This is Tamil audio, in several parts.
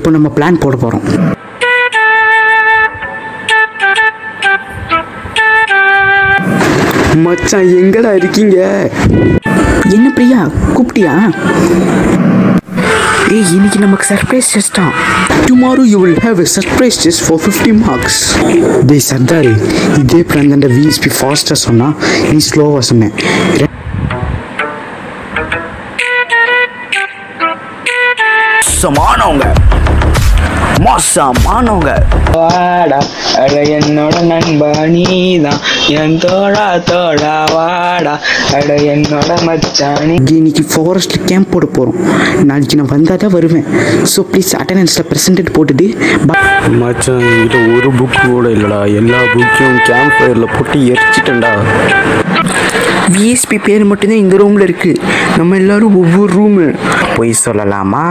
இப்போ நம்ம பிளான் போட போகிறோம் மச்சான் எங்கடா இருக்கீங்க என்ன பிரியா கூப்பிட்டியா ஏய் இன்னைக்கு நமக்கு சர்ப்ரைஸ் டெஸ்டா tomorrow you will have a surprise test for fifty marks டேய் சர்தாரி இதே பிளான் தான் விஎஸ்பி ஃபாஸ்ட்டாக சொன்னா நீ ஸ்லோவாக சொன்னேன் மோசமானவங்க மோசமானவங்க வாடா அட என்னோட நண்பா நீதான் என் தோழா தோழா வாடா அட என்னோட மச்சானி இங்கே இன்னைக்கு ஃபாரஸ்ட் கேம்ப் போட போகிறோம் நாளைக்கு நான் வந்தால் தான் வருவேன் ஸோ ப்ளீஸ் அட்டண்டன்ஸில் ப்ரெசென்டேட் போட்டுட்டு ப- மச்சான் என்கிட்ட ஒரு புக்கு கூட இல்லைடா எல்லா புக்கையும் கேம்ப் ஃபயரில் போட்டு எரிச்சிட்டேன்டா விஎஸ்பி பேர் மட்டும்தான் இந்த ரூமில் இருக்குது நம்ம எல்லாரும் ஒவ்வொரு ரூமு பொய் சொல்லலாமா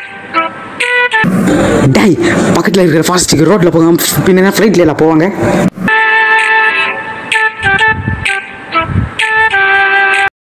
டேய் பக்கத்தில் இருக்கிற ஃபாஸ்ட்டுக்கு ரோட்டில் போகாம பின்னா ஃப்ளைட்ல எல்லாம் போவாங்க